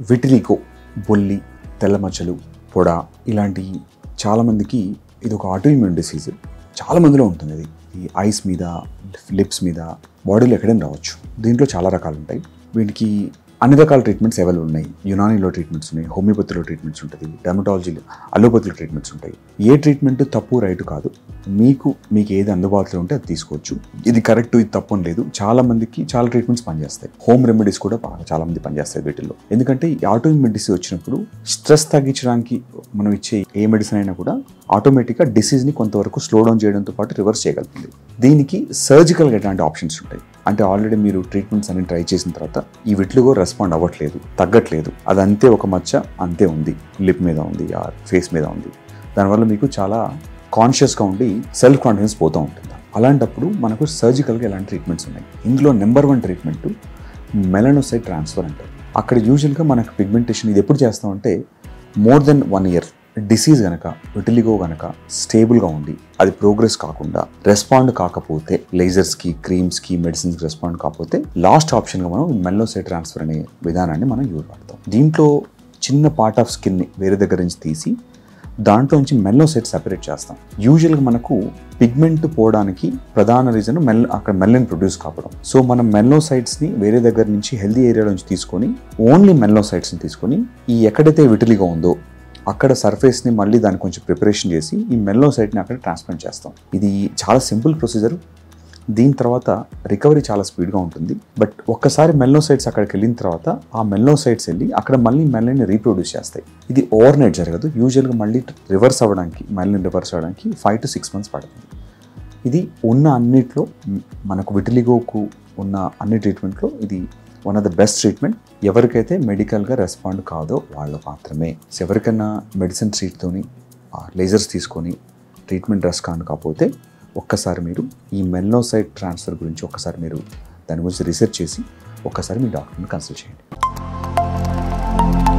విటిలికో బొల్లి తెల్ల మచ్చలు పొడ ఇలాంటి చాలామందికి ఇది ఒక ఆటోఇమ్యూన్ డిసీజ్ చాలా మందిలో ఉంటుంది ఇది ఈ ఐస్ మీద లిప్స్ మీద బాడీలో ఎక్కడైనా రావచ్చు దీంట్లో చాలా రకాలు ఉంటాయి వీటికి అన్ని రకాల ట్రీట్మెంట్స్ అవైలబుల్ ఉన్నాయి యునానీలో ట్రీట్మెంట్స్ ఉన్నాయి హోమియోపతిలో ట్రీట్మెంట్స్ ఉంటుంది డెమటాలజీలో అలోపతిలో ట్రీట్మెంట్స్ ఉంటాయి ఏ ట్రీట్మెంట్ తప్పు రైట్ కాదు మీకు మీకు ఏది అందుబాటులో ఉంటే అది తీసుకోవచ్చు ఇది కరెక్ట్ ఇది తప్పు అని లేదు చాలా మందికి చాలా ట్రీట్మెంట్స్ పనిచేస్తాయి హోమ్ రెమెడీస్ కూడా బాగా చాలా మంది పనిచేస్తాయి వీటిల్లో ఎందుకంటే ఈ ఆటోఇమ్యూన్ డిసీజ్ వచ్చినప్పుడు స్ట్రెస్ తగ్గించడానికి మనం ఇచ్చే ఏ మెడిసిన్ అయినా కూడా ఆటోమేటిక్గా డిసీజ్ని కొంతవరకు స్లో డౌన్ చేయడంతో పాటు రివర్స్ చేయగలుగుతుంది దీనికి సర్జికల్గా ఎట్లాంటి ఆప్షన్స్ ఉంటాయి అంటే ఆల్రెడీ మీరు ట్రీట్మెంట్స్ అన్ని ట్రై చేసిన తర్వాత ఈ విట్లుగో రెస్పాండ్ అవ్వట్లేదు తగ్గట్లేదు అది అంతే ఒక మచ్చ అంతే ఉంది లిప్ మీద ఉంది ఆ ఫేస్ మీద ఉంది దానివల్ల మీకు చాలా కాన్షియస్గా ఉండి సెల్ఫ్ కాన్ఫిడెన్స్ పోతూ ఉంటుంది అలాంటప్పుడు మనకు సర్జికల్గా ఎలాంటి ట్రీట్మెంట్స్ ఉన్నాయి ఇందులో number one treatment melanocyte transfer అంటారు అక్కడ యూజువల్గా మనకు పిగ్మెంటేషన్ ఇది ఎప్పుడు చేస్తామంటే more than one year disease గనక విటిలిగో గనక స్టేబుల్గా ఉండి అది ప్రోగ్రెస్ కాకుండా రెస్పాండ్ కాకపోతే లేజర్స్కి క్రీమ్స్కి మెడిసిన్స్కి రెస్పాండ్ కాకపోతే లాస్ట్ ఆప్షన్గా మనం మెల్లోసైట్ ట్రాన్స్ఫర్ అనే విధానాన్ని మనం యూజ్ వాడతాం దీంట్లో చిన్న పార్ట్ ఆఫ్ స్కిన్ని వేరే దగ్గర నుంచి తీసి దాంట్లో నుంచి మెల్లోసైట్ సెపరేట్ చేస్తాం యూజువల్గా మనకు పిగ్మెంట్ పోవడానికి ప్రధాన రీజన్ మెల్ అక్కడ మెల్లన్ ప్రొడ్యూస్ కావడం సో మనం మెల్లోసైట్స్ని వేరే దగ్గర నుంచి హెల్దీ ఏరియా నుంచి తీసుకొని ఓన్లీ మెల్లోసైట్స్ని తీసుకొని ఈ ఎక్కడైతే విటిలిగా ఉందో అక్కడ సర్ఫేస్ని మళ్ళీ దాన్ని కొంచెం ప్రిపరేషన్ చేసి ఈ మెల్లోసైట్ని అక్కడ ట్రాన్స్ప్లాంట్ చేస్తాం ఇది చాలా సింపుల్ ప్రొసీజర్ దీని తర్వాత రికవరీ చాలా స్పీడ్గా ఉంటుంది బట్ ఒక్కసారి మెల్నోసైట్స్ అక్కడికి వెళ్ళిన తర్వాత ఆ మెల్నోసైట్స్ వెళ్ళి అక్కడ మళ్ళీ మెల్లని రీప్రొడ్యూస్ చేస్తాయి ఇది ఓవర్ నైట్ జరగదు యూజువల్గా మళ్ళీ రివర్స్ అవ్వడానికి మెల్లని రివర్స్ అవ్వడానికి ఫైవ్ టు సిక్స్ మంత్స్ పడుతుంది ఇది ఉన్న అన్నిట్లో మ్, మనకు విటిలిగోకు ఉన్న అన్ని ట్రీట్మెంట్లో ఇది one of the best treatment ఎవరికైతే మెడికల్గా రెస్పాండ్ కాదో వాళ్ళు మాత్రమే సో ఎవరికైనా మెడిసిన్ ట్రీట్తోని లేజర్స్ తీసుకొని ట్రీట్మెంట్ రెస్పాండ్ కాకపోతే ఒక్కసారి మీరు ఈ మెల్నోసైట్ ట్రాన్స్ఫర్ గురించి ఒక్కసారి మీరు దాని గురించి రీసెర్చ్ చేసి ఒక్కసారి మీ డాక్టర్ని కన్సల్ట్ చేయండి